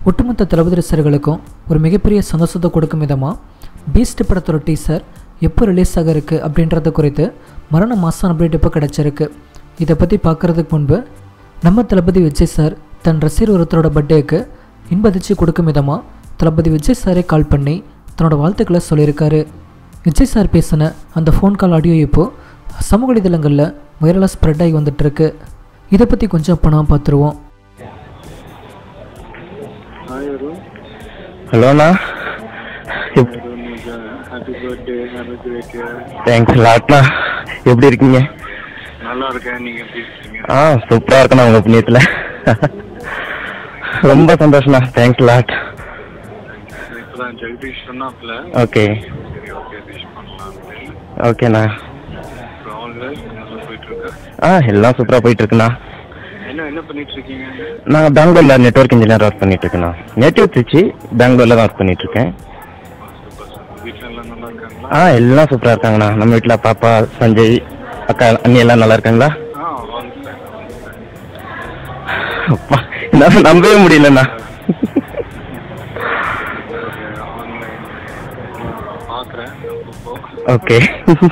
ஒட்டுமொத்த தளபதி ரசிகர்களுக்கும் ஒரு மிகப்பெரிய சந்தோஷத்தை கொடுக்கும் விதமாக பீஸ்ட் படத்தோட டீசர் எப்போ ரிலீஸ் ஆக இருக்குது அப்படின்றத குறித்து மரண மாதம் அப்டேட் இப்போ கிடச்சிருக்கு இதை பற்றி பார்க்குறதுக்கு முன்பு நம்ம தளபதி விஜய் சார் தன் ரசிகர் ஒருத்தரோட பர்த்டேக்கு இன்பதிச்சு கொடுக்கும் விதமாக தளபதி விஜய் சாரே கால் பண்ணி தன்னோட வாழ்த்துக்களை சொல்லியிருக்காரு விஜய் சார் பேசின அந்த ஃபோன் கால் ஆடியோ இப்போது சமூக வலைதளங்களில் வைரலாக ஸ்ப்ரெட் ஆகி வந்துட்டுருக்கு இதை பற்றி கொஞ்சம் பணம் பார்த்துருவோம் ஹாய் அருண் ஹலோண்ணா Arun happy birthday happy birthday thanks லாட்ண்ணா எப்படி இருக்கீங்க நல்லா இருக்கேன் நீங்க எப்படி இருக்கீங்க ஆ சூப்பராக இருக்கண்ணா உங்கள் புண்ணியத்தில் ரொம்ப சந்தோஷண்ணா தேங்க்ஸ் லாட் இப்பதான் ஜெகதீஷ் சொன்னாப்ல ஓகே சரி ஓகே விஷ் பண்ணலாம் ஓகேண்ணா அப்புறம் அவங்க நல்லா போயிட்டு இருக்கா ஆ எல்லாம் சூப்பராக போயிட்டு இருக்குண்ணா என்ன என்ன பண்ணிட்டு இருக்கீங்க நான் பெங்களூரில் நெட்ஒர்க் இன்ஜினியர் ஒர்க் பண்ணிட்டு இருக்கேண்ணா நேட்டிவ் திருச்சி பெங்களூரில் தான் ஒர்க் பண்ணிட்டு இருக்கேன் சூப்பர் சூப்பர் வீட்டில் எல்லாம் நல்லா இருக்காங்களா ஆ எல்லாம் சூப்பராக இருக்காங்கண்ணா நம்ம வீட்டில் பாப்பா சஞ்சய் அக்கா அண்ணி எல்லாம் நல்லா இருக்காங்களா ஆ வாங்க அப்பா என்னால் நம்பவே முடியலண்ணா ஆன்லைன் பார்க்குறேன் அப்பப்போ ஓகே தேங்க்யூ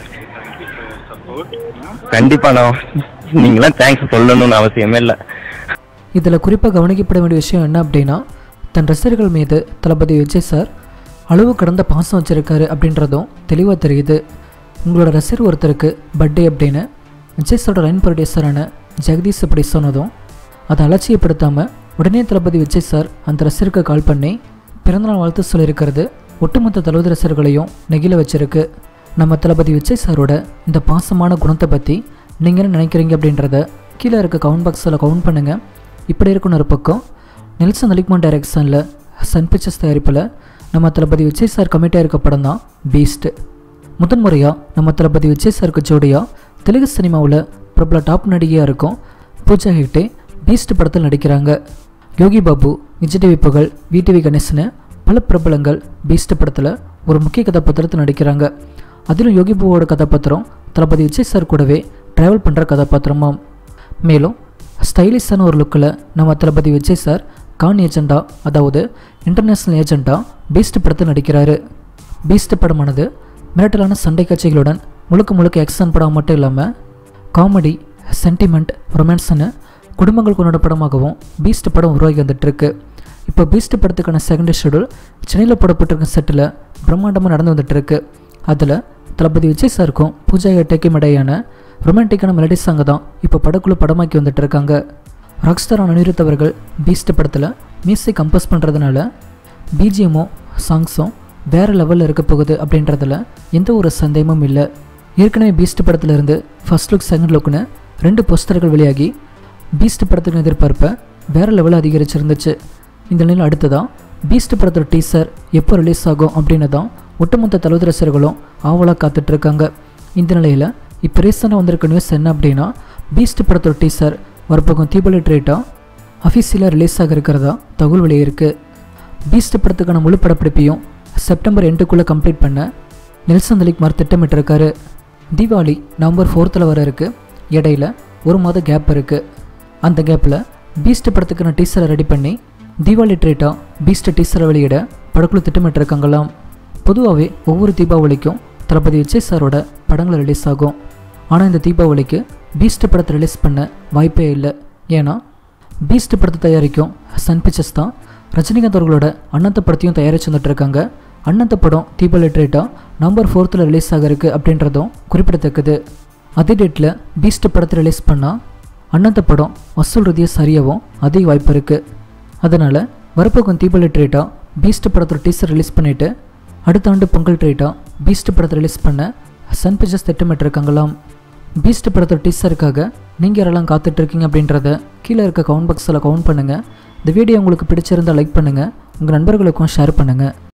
ஃபார் சப்போர்ட் கண்டிப்பாண்ணா நீங்களாம் தேங்க்ஸ் சொல்லணும்னு அவசியமே இல்லை இதில் குறிப்பாக கவனிக்கப்பட வேண்டிய விஷயம் என்ன அப்படின்னா தன் ரசிகர்கள் மீது தளபதி விஜய் சார் அளவு கடந்த பாசம் வச்சுருக்காரு அப்படின்றதும் தெளிவாக தெரியுது உங்களோட ரசிகர் ஒருத்தருக்கு பர்த்டே அப்படின்னு விஜய் சாரோட லைன் ப்ரொடியூசரான ஜெகதீஷ் இப்படி சொன்னதும் அதை அலட்சியப்படுத்தாமல் உடனே தளபதி விஜய் சார் அந்த ரசிகருக்கு கால் பண்ணி பிறந்தநாள் வாழ்த்து சொல்லியிருக்கிறது ஒட்டுமொத்த தளபதி ரசிகர்களையும் நெகிழ வச்சிருக்கு நம்ம தளபதி விஜய் சாரோட இந்த பாசமான குணத்தை பற்றி நீங்கள் என்ன நினைக்கிறீங்க அப்படின்றத கீழே இருக்க கவுண்ட் பாக்ஸில் கவுண்ட் பண்ணுங்கள் இப்படி இருக்குன்னு ஒரு பக்கம் நெல்சன் அலிக்மான் டைரக்ஷனில் சன் பிக்சர்ஸ் தயாரிப்பில் நம்ம தளபதி விஜய் சார் கமிட்டாக இருக்க படம் தான் பீஸ்ட் முதன்முறையாக நம்ம தளபதி விஜய் சாருக்கு ஜோடியாக தெலுங்கு சினிமாவில் பிரபல டாப் நடிகையாக இருக்கும் பூஜா ஹெக்டே பீஸ்ட் படத்தில் நடிக்கிறாங்க யோகி பாபு விஜய் டிவி புகழ் விடிவி கணேசன் பல பிரபலங்கள் பீஸ்ட் படத்தில் ஒரு முக்கிய கதாபாத்திரத்தில் நடிக்கிறாங்க அதிலும் யோகி பாபுவோட கதாபாத்திரம் தளபதி விஜய் சார் கூடவே ட்ராவல் பண்ணுற கதாபாத்திரமாம் மேலும் ஸ்டைலிஷான ஒரு லுக்கில் நம்ம தளபதி விஜய் சார் கான் ஏஜெண்டா அதாவது இன்டர்நேஷ்னல் ஏஜெண்டா பீஸ்ட் படத்தில் நடிக்கிறாரு பீஸ்ட் படமானது மிரட்டலான சண்டை காட்சிகளுடன் முழுக்க முழுக்க ஆக்ஷன் படம் மட்டும் இல்லாமல் காமெடி சென்டிமெண்ட் ரொமான்ஸ்னு குடும்பங்கள் கொண்டாட படமாகவும் பீஸ்ட் படம் உருவாகி வந்துட்டுருக்கு இப்போ பீஸ்ட் படத்துக்கான செகண்ட் ஷெடியூல் சென்னையில் போடப்பட்டிருக்க செட்டில் பிரம்மாண்டமாக நடந்து வந்துட்டுருக்கு அதில் தளபதி விஜய் சாருக்கும் பூஜா ஹெட்டேக்கும் இடையான ரொமான்டிக்கான மெலடி சாங்கை தான் இப்போ படக்குழு படமாக்கி வந்துட்டு இருக்காங்க ராக்ஸ்டார் அனிருத் அவர்கள் பீஸ்ட் படத்தில் மியூசிக் கம்போஸ் பண்ணுறதுனால பிஜிஎம்மும் சாங்ஸும் வேறு லெவலில் இருக்க போகுது அப்படின்றதுல எந்த ஒரு சந்தேகமும் இல்லை ஏற்கனவே பீஸ்ட் படத்துல இருந்து ஃபர்ஸ்ட் லுக் செகண்ட் லுக்னு ரெண்டு போஸ்டர்கள் வெளியாகி பீஸ்ட் படத்துக்கு எதிர்பார்ப்பை வேறு லெவலில் அதிகரிச்சிருந்துச்சு இந்த நிலையில் அடுத்ததான் பீஸ்ட் படத்தோட டீசர் எப்போ ரிலீஸ் ஆகும் அப்படின்னு தான் ஒட்டுமொத்த தளபதி ரசிகர்களும் ஆவலாக காத்துட்ருக்காங்க இந்த நிலையில் இப்போ ரீசெண்டாக வந்திருக்க நியூஸ் என்ன அப்படின்னா பீஸ்ட் படத்தோட டீசர் வரப்போகும் தீபாவளி ட்ரேட்டாக அஃபீஷியலாக ரிலீஸ் ஆக இருக்கிறதா தகவல் வெளியிருக்கு பீஸ்ட் படத்துக்கான முழு படப்பிடிப்பையும் செப்டம்பர் எண்டுக்குள்ளே கம்ப்ளீட் பண்ண நெல்சன் அலிக்மார் திட்டமிட்டிருக்காரு தீபாவளி நவம்பர் ஃபோர்த்தில் வர இருக்கு இடையில ஒரு மாத கேப் இருக்குது அந்த கேப்பில் பீஸ்ட் படத்துக்கான டீசரை ரெடி பண்ணி தீபாவளி ட்ரேட்டாக பீஸ்ட் டீசரை வெளியிட படக்குழு திட்டமிட்டிருக்காங்களாம் பொதுவாகவே ஒவ்வொரு தீபாவளிக்கும் தளபதி விஜய் சாரோட படங்கள் ரிலீஸ் ஆகும் ஆனால் இந்த தீபாவளிக்கு பீஸ்ட் படத்தை ரிலீஸ் பண்ண வாய்ப்பே இல்லை ஏன்னா பீஸ்ட் படத்தை தயாரிக்கும் சன் பிக்சர்ஸ் தான் ரஜினிகாந்த் அவர்களோட அண்ணத்த படத்தையும் தயாரிச்சு வந்துட்டு இருக்காங்க அண்ணத்த படம் தீபாவளி ட்ரேட்டாக நவம்பர் ஃபோர்த்தில் ரிலீஸ் ஆக இருக்குது அப்படின்றதும் குறிப்பிடத்தக்கது அதே டேட்டில் பீஸ்ட் படத்தை ரிலீஸ் பண்ணால் அண்ணத்த படம் வசூல் ரீதியாக சரியாகவும் அதிக வாய்ப்பு இருக்குது அதனால் வரப்போகும் தீபாவளி ட்ரேட்டாக பீஸ்ட் படத்தோட டீசர் ரிலீஸ் பண்ணிவிட்டு அடுத்த ஆண்டு பொங்கல் ட்ரேட்டாக பீஸ்ட் படத்தை ரிலீஸ் பண்ண சன் பிக்சர்ஸ் திட்டமிட்டிருக்காங்களாம் பீஸ்ட் படத்தோட டீசருக்காக நீங்கள் யாரெல்லாம் காத்துட்ருக்கீங்க அப்படின்றத கீழே இருக்க கவுண்ட் பாக்ஸில் கவுண்ட் பண்ணுங்கள் இந்த வீடியோ உங்களுக்கு பிடிச்சிருந்தால் லைக் பண்ணுங்கள் உங்கள் நண்பர்களுக்கும் ஷேர் பண்ணுங்கள்